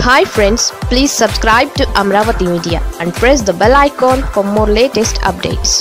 hi friends please subscribe to Amaravati media and press the bell icon for more latest updates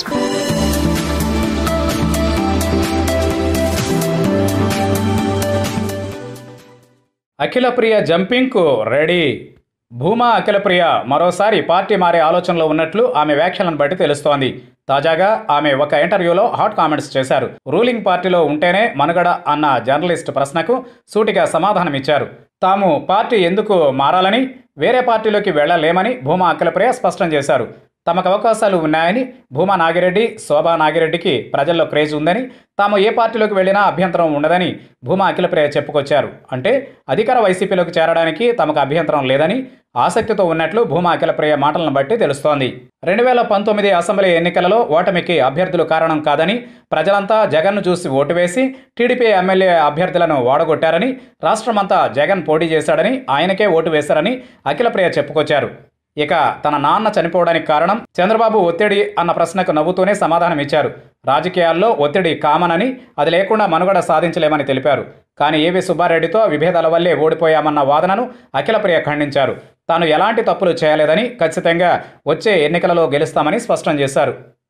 Akhilapriya జంపింగ్కు ready Bhuma Akhilapriya మరోసారి party మారే ఆలోచనలో ఉన్నట్లు ఆమె వ్యాఖ్యలను బట్టి తెలుస్తోంది తాజాగా ఆమె ఒక ఇంటర్వ్యూలో హాట్ కామెంట్స్ చేశారు రూలింగ్ పార్టీలో ఉంటేనే మనుగడ అన్న జర్నలిస్ట్ ప్రశ్నకు సూటిగా సమాధానమిచ్చారు తాము పార్టీ ఎందుకు మారాలని వేరే పార్టీలోకి వెళ్లలేమని భూమా అఖిలప్రియ స్పష్టం చేశారు తమకు అవకాశాలు ఉన్నాయని భూమా నాగిరెడ్డి శోభా నాగిరెడ్డికి ప్రజల్లో క్రేజ్ ఉందని తాము ఏ పార్టీలోకి వెళ్ళినా అభ్యంతరం ఉండదని భూమా అఖిలప్రియ చెప్పుకొచ్చారు అంటే అధికార వైసీపీలోకి చేరడానికి తమకు అభ్యంతరం లేదని ఆసక్తితో ఉన్నట్లు భూమా అఖిలప్రియ మాటలను బట్టి తెలుస్తోంది రెండు వేల పంతొమ్మిది అసెంబ్లీ ఎన్నికలలో ఓటమికి అభ్యర్థులు కారణం కాదని ప్రజలంతా జగన్ను చూసి ఓటు వేసి టీడీపీ ఎమ్మెల్యే అభ్యర్థులను ఓడగొట్టారని రాష్ట్రమంతా జగన్ పోటీ చేశాడని ఆయనకే ఓటు వేశారని అఖిలప్రియ చెప్పుకొచ్చారు ఇక తన నాన్న చనిపోవడానికి కారణం చంద్రబాబు ఒత్తిడి అన్న ప్రశ్నకు నవ్వుతూనే సమాధానం ఇచ్చారు రాజకీయాల్లో ఒత్తిడి కామన్ అని అది లేకుండా మనుగడ సాధించలేమని తెలిపారు కానీ ఏవి సుబ్బారెడ్డితో విభేదాల వల్లే ఓడిపోయామన్న వాదనను అఖిలప్రియ ఖండించారు తాను ఎలాంటి తప్పులు చేయలేదని ఖచ్చితంగా వచ్చే ఎన్నికలలో గెలుస్తామని స్పష్టం చేశారు